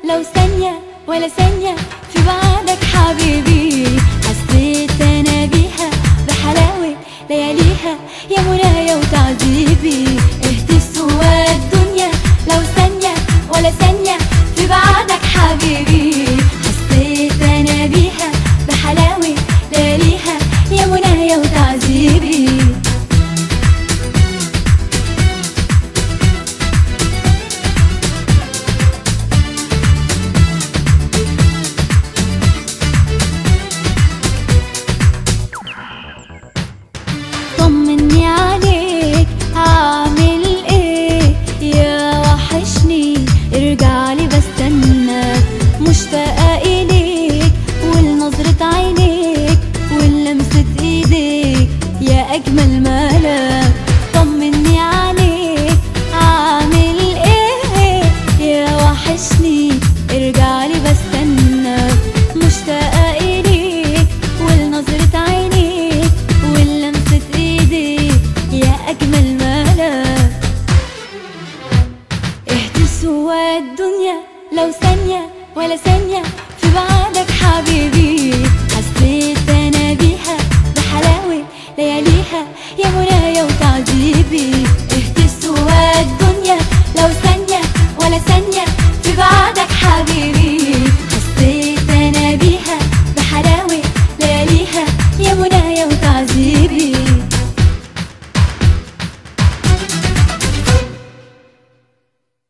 لو ثانية ولا ثانية في بعدك حبيبي حسيت أنا بيها بحلاوة لياليها يا منايا وتعذيبي اهدي سوى الدنيا لو ثانية ولا ثانية في بعدك حبيبي حسيت أنا بيها بحلاوة لياليها يا منايا وتعذيبي طمني عليك عامل ايه يا وحشني ارجع لي بستناك مشتاقة اليك ولنظرة عينيك ولمسة ايديك يا اجمل ملاك طمني عليك عامل ايه يا وحشني ارجع لي بستناك مشتاقة اليك ولنظرة عينيك ولمسة ايديك يا اجمل ملاك اهدي سوى الدنيا لو ثانية ولا ثانية في بعدك حبيبي حسيت انا بيها بحلاوة لياليها يا منى